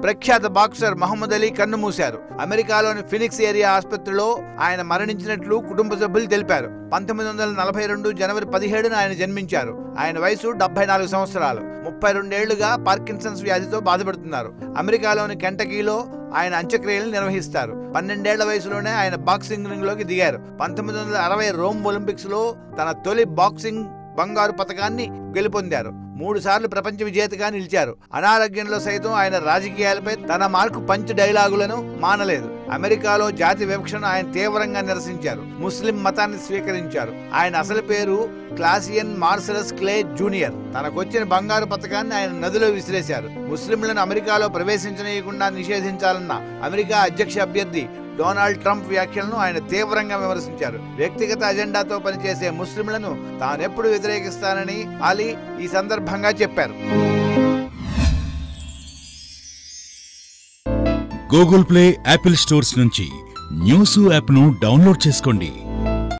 ప్రఖ్యాత బాక్సర్ మహమ్మద్ అలీ కన్నుమూశారు అమెరికాలోని ఫినిక్స్ ఏరియా ఆసుపత్రిలో ఆయన మరణించినట్లు కుటుంబ సభ్యులు తెలిపారు పంతొమ్మిది వందల నలభై రెండు జనవరి పదిహేడున ఆయన జన్మించారు ఆయన వయసు డెబ్బై నాలుగు సంవత్సరాలు ముప్పై రెండేళ్లుగా పార్కిన్సన్స్ వ్యాధితో బాధపడుతున్నారు అమెరికాలోని కెంటకీలో ఆయన అంత్యక్రియలు నిర్వహిస్తారు పన్నెండేళ్ల వయసులోనే ఆయన బాక్సింగ్ రింగ్ లోకి దిగారు పంతొమ్మిది వందల అరవై రోమ్ ఒలింపిక్స్ లో తన తొలి బాక్సింగ్ బంగారు పథకాన్ని గెలుపొందారు మూడు సార్లు ప్రపంచ విజేతగా నిలిచారు అనారోగ్యంలో సైతం ఆయన రాజకీయాలపై తన మార్కు పంచ్ డైలాగులను మానలేదు అమెరికాలో జాతి వివక్షను ఆయన తీవ్రంగా నిరసించారు ముస్లిం మతాన్ని స్వీకరించారు ఆయన అసలు పేరు క్లాసియన్ మార్సలస్ క్లే జూనియర్ తనకొచ్చిన బంగారు పథకాన్ని ఆయన నదిలో విసిరేశారు ముస్లింలను అమెరికాలో ప్రవేశించనీయకుండా నిషేధించాలన్న అమెరికా అధ్యక్ష అభ్యర్థి డొనాల్డ్ ట్రంప్ వ్యాఖ్యలను ఆయన తీవ్రంగా విమర్శించారు వ్యక్తిగత అజెండాతో పనిచేసే ముస్లింలను తానెప్పుడు వ్యతిరేకిస్తానని అలీ ఈ సందర్భంగా చెప్పారు గూగుల్ ప్లే యాపిల్ స్టోర్స్ నుంచి న్యూస్ యాప్ను డౌన్లోడ్ చేసుకోండి